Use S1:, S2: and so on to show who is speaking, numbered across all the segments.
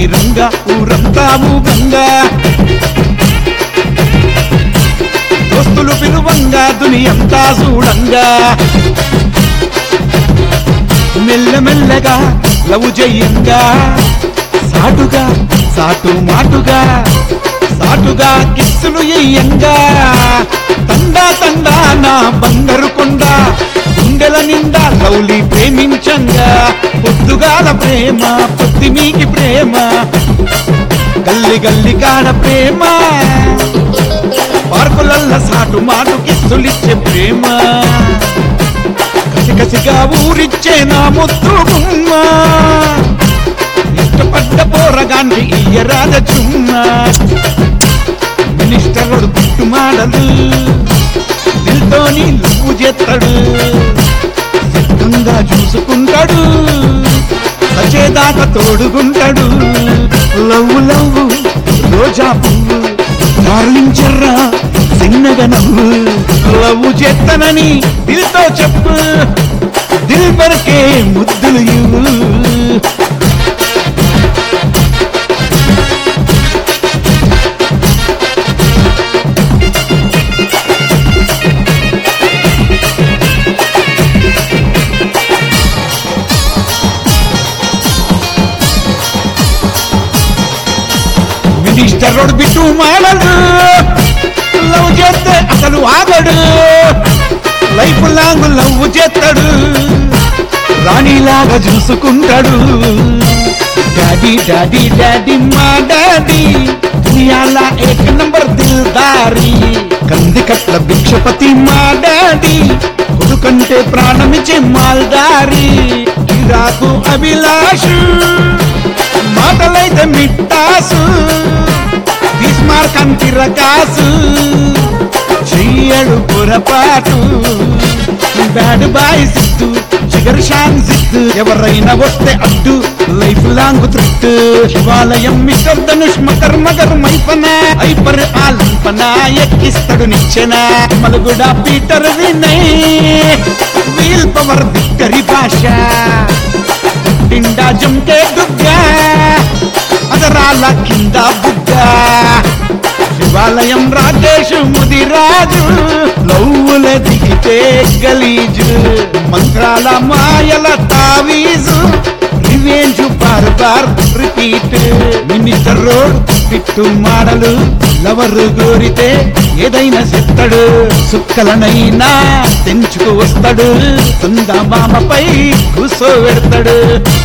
S1: శ్రీరంగా ఊరంతా ఊగంగా దోస్తులు పిలువంగా దునియంతా చూడంగా మెల్లమెల్లగా లవ్ చెయ్యంగా సాటుగా సాటు మాటుగా సాటుగా కిస్సులు ఎయ్యంగా తండా తండా నా బంగారు కొండ గుండెల నిండా లౌలి ప్రేమించంగా పొద్దుగాల ప్రేమ పొద్దు మీకి ప్రేమ గల్లి గల్లి కాడ ప్రేమ పార్కులల్ల సాటు మాటు కిస్సులిచ్చే ప్రేమ కసికసిగా ఊరిచ్చే నా ముద్దు గుమ్మ ఇష్టపడ్డ పోరగాన్ని ఇయ్యరాజ చుమ్మ మినిస్టరుడు పుట్టుమాడలు దిల్తోని లవ్వు చేస్తాడు సిద్ధంగా చూసుకుంటాడు సచేదాకా తోడుకుంటాడు లవ్వు లవ్వు రోజా పువ్వు డార్లించర్రా చిన్నగా నవ్వు లవ్వు చేస్తానని దిల్తో చెప్పు దిల్ బరకే ముద్దులు ఇవ్వు మినిస్టర్ రోడ్ బిట్టు మాడలు లవ్ చేస్తే అసలు ఆగడు లైఫ్ లాంగ్ లవ్ చేస్తాడు రాణిలాగా చూసుకుంటాడు డాడీ డాడీ డాడీ మా డాడీ దునియాలా ఏక నంబర్ దిల్దారి కంది కట్ల భిక్షపతి మా డాడీ కొడుకంటే ప్రాణమిచ్చే మాల్దారి ఇరాకు అభిలాషు మాటలైతే మిట్టాసు బిస్మార్క్ రకాసు చెయ్యడు పొరపాటు బ్యాడ్ బాయ్ సిద్దు చిగర్ షాన్ సిద్దు ఎవరైనా వస్తే అడ్డు లైఫ్ లాంగ్ త్రుట్టు శివాలయం మిస్టర్ ధనుష్ మకర్ మగర్ మైపన ఐపర్ ఆలంపన ఎక్కిస్తాడు నిచ్చెన మలుగుడ Peter Vinay wheel power victory భాష నిండా జంకే దుగ్గా అదరాల కింద బుగ్గా శివాలయం రాకేష్ ముదిరాజు లవ్వుల దిగితే గలీజు మంత్రాల మాయల తావీజు revenge bar bar repeat minister road పిట్టు మాడలు లవరు గోరితే ఏదైనా చెప్తాడు సుక్కలనైనా తెంచుకు వస్తాడు మామపై కూసోబెడతాడు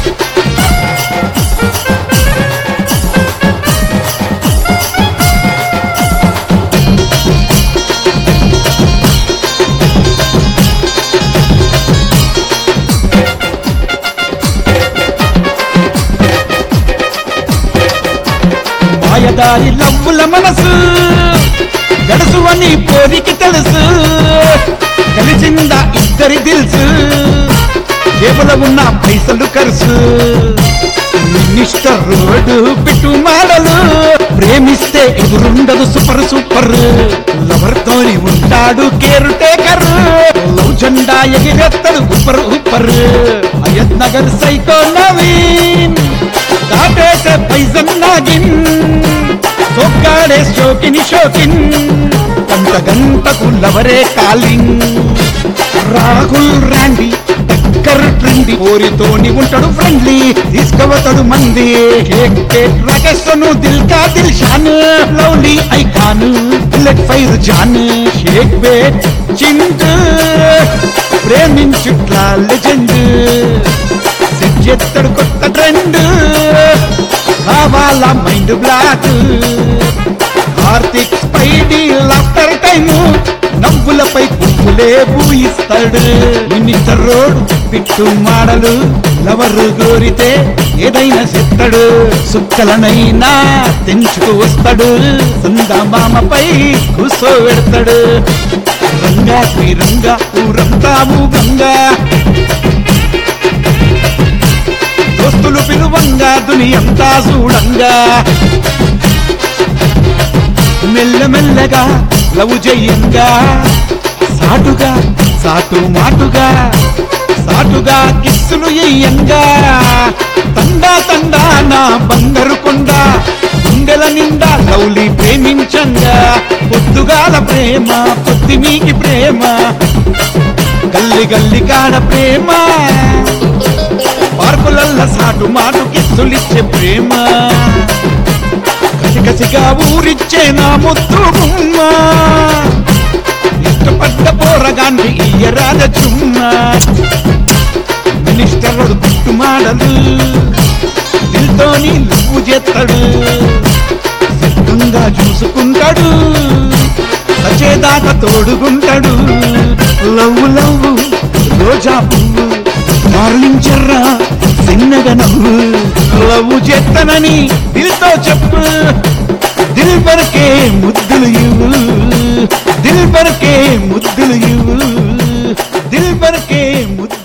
S1: మాయదారి లవ్వుల మనసు గడుసు అని పోరికి తెలుసు కలిసిందా ఇద్దరి దిల్సు జేబులో ఉన్న పైసలు ఖర్చు మినిస్టర్ రోడ్డు పిట్టు మాడలు ప్రేమిస్తే ఎదురుండదు సూపర్ సూపర్ లవర్ తోని ఉంటాడు కేరు టేకర్ లవ్ జెండా ఎగిరెత్తడు ఉప్పర్ ఉప్పర్ అయత్ నగర్ సైకో నవీన్ దాటేసే పైజన్ నాగిన్ సొక్కాడే షోకిని షోకిన్ గంట గంటకు లవరే కాలింగ్ రాహుల్ రాండి టక్కర్ ట్రెండి ఓరితోని ఉంటాడు ఫ్రెండ్లీ తీసుకవతాడు మంది కేక్ కేక్ రాకేష్ ను దిల్ కా దిల్ షాన్ లవ్లీ ఐకాన్ బుల్లెట్ ఫైర్ జాన్ షేక్ బేట్ చింట్ ప్రేమించుట్లా లెజెండ్ సెట్ చేస్తాడు కొత్త ట్రెండ్ కావాలా mind block Karthik spidey laughter time నవ్వులపై పువ్వులే పూయిస్తాడు మినిస్టర్ రోడ్ పిట్టు మాడలు లవరు గోరితే ఏదైనా చెప్తాడు సుక్కలనైనా తెంచుకు వస్తాడు సందమామపై కూసోబెడతాడు రంగా శ్రీరంగా ఊరంతా ఊగంగా దోస్తులు పిలువంగా దునియంతా చూడంగా మెల్లమెల్లగా లవ్ చెయ్యంగా సాటుగా సాటు మాటుగా చాటుగా కిస్సులు ఇయ్యంగా తండా తండా నా బంగారు కొండ గుండెల నిండా లౌలి ప్రేమించంగా పొద్దుగాల ప్రేమ పొద్దు మీకి ప్రేమ గల్లి గల్లి కాడ ప్రేమ పార్కులల్ల సాటు మాటు కిస్సులిచ్చే ప్రేమ కసికసిగా ఊరిచ్చే నా ముద్దు గుమ్మ ఇష్టపడ్డ పోరగాన్ని ఇయ్యరాజ చుమ్మ మినిస్టరుడు గుట్టు మాడలు దిల్తోని లవ్వు చేస్తాడు సిద్ధంగా చూసుకుంటాడు సచేదాకా తోడుగుంటాడు లవ్వు లవ్వు రోజా పువ్వు డార్లింగ్ చెర్రా చిన్నగా నవ్వు లవ్వు చేస్తానని దిల్తో చెప్పు దిల్ బరకే ముద్దులు ఇవ్వు దిల్ బరకే ముద్దులు ఇవ్వు దిల్ బరకే ముద్దు